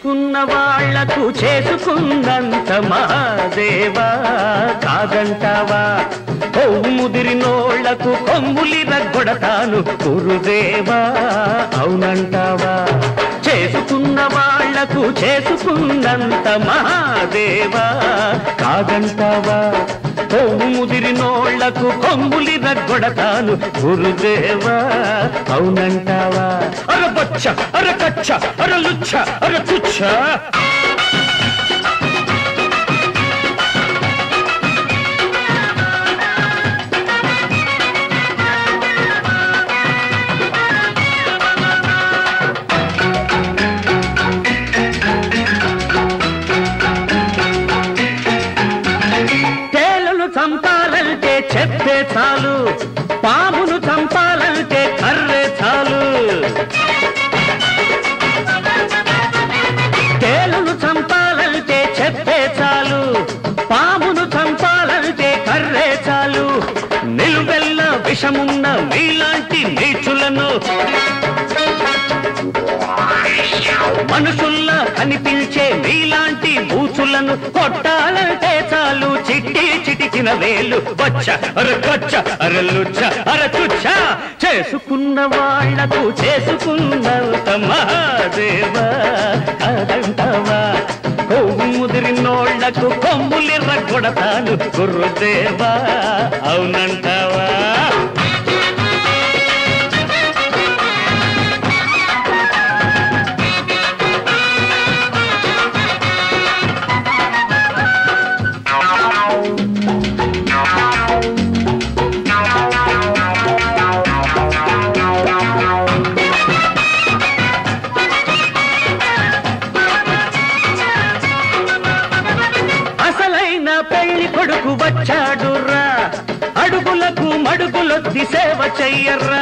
చేసుకున్న వాళ్లకు చేసుకున్నంత మహాదేవా కాదంటావా కొవ్వు ముదిరినోళ్లకు కొమ్ములి రగ్గొడతాను గురుదేవా అవునంటావా చేసుకున్న వాళ్లకు చేసుకున్నంత మహాదేవా కాదంటావా కొవ్వు ముదిరినోళ్లకు కొమ్ములి రగ్గొడతాను గురుదేవా అవునంటావా అర బచ్చ అర కచ్చ అర లుచ్చ అర తుచ్చ తేలును చంపాలంటే చెప్పే చాలు పామును చంపాలంటే కర్రే చాలు తేలును చంపాలంటే చెప్పే చాలు పామును చంపాలంటే కర్రే చాలు నిలువెల్ల విషమున్న మీలాంటి నీచులను మనుషుల్లా కనిపించే మీలాంటి బూచులను కొట్టాలంటే చాలు చిట్టి చిటికిన వేలు వచ్చ అరకొచ్చ అరలుచ్చ అరచుచ్చ చేసుకున్న వాళ్లకు చేసుకున్నంత మహాదేవా కాదంటావా కొవ్వు ముదిరినోళ్లకు కొమ్ములిర్ర కొడతాను గురుదేవా అవునంటావా అసలైన పెళ్లి కొడుకు వచ్చాడురా అడుగులకు మడుగులొద్ది సేవ చెయ్యర్రా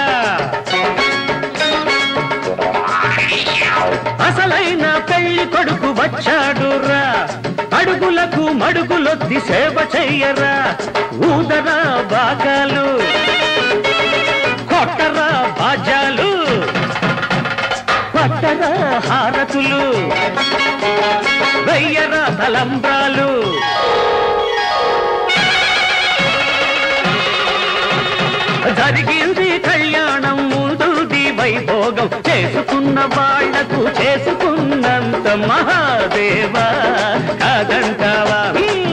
అసలైన పెళ్లి కొడుకు వచ్చాడురా అడుగులకు మడుగులొద్ది సేవ చెయ్యరా ఊదరా బాగాలు కొట్టరా బాజాలు పట్టరా హారతులు వెయ్యరా తలంబ్రాలు జరిగింది కళ్యాణం ముందుది వైభోగం చేసుకున్న వాళ్లకు చేసుకున్నంత మహాదేవా కాదంటావా హ్మ్.